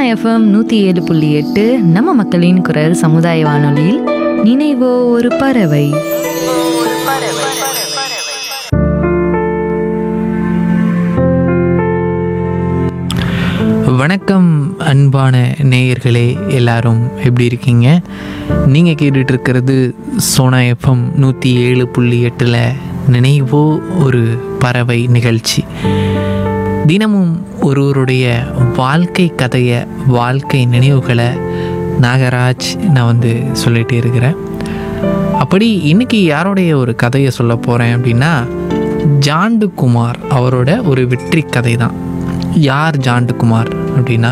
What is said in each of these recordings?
FM நூற்றி ஏழு புள்ளி எட்டு நம்ம மக்களின் குரல் சமுதாய வானொலியில் நினைவோ ஒரு பறவை வணக்கம் அன்பான நேயர்களே எல்லாரும் எப்படி இருக்கீங்க நீங்கள் கேட்டுட்டு இருக்கிறது சோனா எஃப்எம் நூற்றி ஏழு புள்ளி எட்டில் நினைவோ ஒரு பறவை நிகழ்ச்சி தினமும் ஒருவருடைய வாழ்க்கை கதையை வாழ்க்கை நினைவுகளை நாகராஜ் நான் வந்து சொல்லிகிட்டே இருக்கிறேன் அப்படி இன்னைக்கு யாருடைய ஒரு கதையை சொல்ல போகிறேன் அப்படின்னா ஜாண்டு குமார் அவரோட ஒரு வெற்றி கதை தான் யார் ஜாண்டு குமார் அப்படின்னா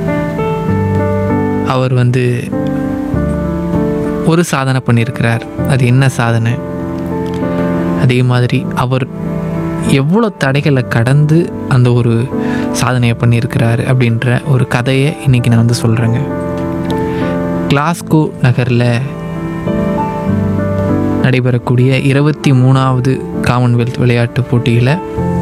அவர் வந்து ஒரு சாதனை பண்ணியிருக்கிறார் அது என்ன சாதனை அதே மாதிரி அவர் எவ்வளோ தடைகளை கடந்து அந்த ஒரு சாதனையை பண்ணியிருக்கிறாரு அப்படின்ற ஒரு கதையை இன்றைக்கி நான் வந்து சொல்கிறேங்க கிளாஸ்கோ நகரில் நடைபெறக்கூடிய இருபத்தி மூணாவது காமன்வெல்த் விளையாட்டு போட்டியில்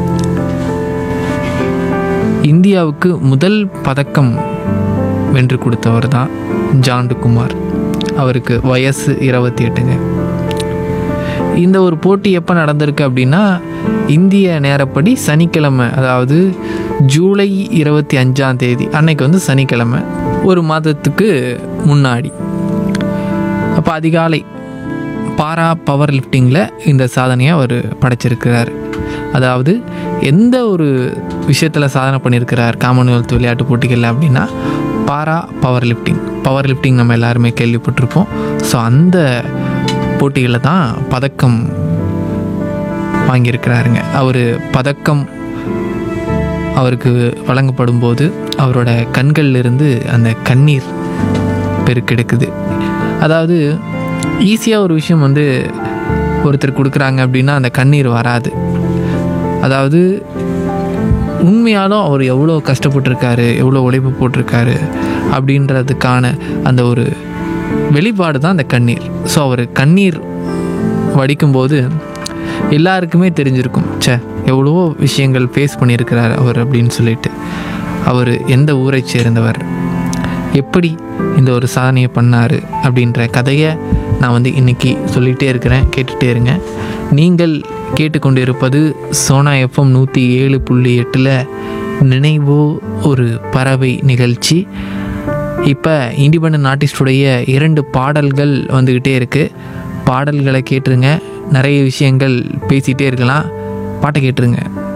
இந்தியாவுக்கு முதல் பதக்கம் வென்று கொடுத்தவர் தான் ஜாண்டு குமார் அவருக்கு வயசு இருபத்தி எட்டுங்க இந்த ஒரு போட்டி எப்போ நடந்திருக்கு அப்படின்னா இந்திய நேரப்படி சனிக்கிழமை அதாவது ஜூலை இருபத்தி அஞ்சாம் தேதி அன்னைக்கு வந்து சனிக்கிழமை ஒரு மாதத்துக்கு முன்னாடி அப்போ அதிகாலை பாரா பவர் லிஃப்டிங்கில் இந்த சாதனையை அவர் படைச்சிருக்கிறார் அதாவது எந்த ஒரு விஷயத்தில் சாதனை பண்ணியிருக்கிறார் காமன்வெல்த் விளையாட்டு போட்டிகளில் அப்படின்னா para powerlifting powerlifting நம்ம எல்லாருமே கேள்விப்பட்டிருப்போம் ஸோ அந்த போட்டிகளில் தான் பதக்கம் வாங்கியிருக்கிறாருங்க அவர் பதக்கம் அவருக்கு வழங்கப்படும் போது அவரோட கண்கள்ல இருந்து அந்த கண்ணீர் பெருக்கெடுக்குது அதாவது ஈஸியாக ஒரு விஷயம் வந்து ஒருத்தர் கொடுக்குறாங்க அப்படின்னா அந்த கண்ணீர் வராது அதாவது உண்மையாலும் அவர் எவ்வளோ கஷ்டப்பட்டிருக்காரு எவ்வளோ உழைப்பு போட்டிருக்காரு அப்படின்றதுக்கான அந்த ஒரு வெளிப்பாடு தான் அந்த கண்ணீர் ஸோ அவர் கண்ணீர் வடிக்கும்போது எல்லாருக்குமே தெரிஞ்சிருக்கும் ச்சே எவ்வளவோ விஷயங்கள் ஃபேஸ் பண்ணியிருக்கிறார் அவர் அப்படின்னு சொல்லிட்டு அவர் எந்த ஊரை சேர்ந்தவர் எப்படி இந்த ஒரு சாதனையை பண்ணார் அப்படின்ற கதையை நான் வந்து இன்றைக்கி சொல்லிகிட்டே இருக்கிறேன் கேட்டுகிட்டே இருங்க நீங்கள் கேட்டுக்கொண்டிருப்பது சோனா எஃப்எம் நூற்றி ஏழு புள்ளி எட்டில் நினைவோ ஒரு பறவை நிகழ்ச்சி இப்போ இண்டிபெண்ட் ஆர்டிஸ்டுடைய இரண்டு பாடல்கள் வந்துக்கிட்டே இருக்குது பாடல்களை கேட்டுருங்க நிறைய விஷயங்கள் பேசிகிட்டே இருக்கலாம் பாட்டை கேட்டுருங்க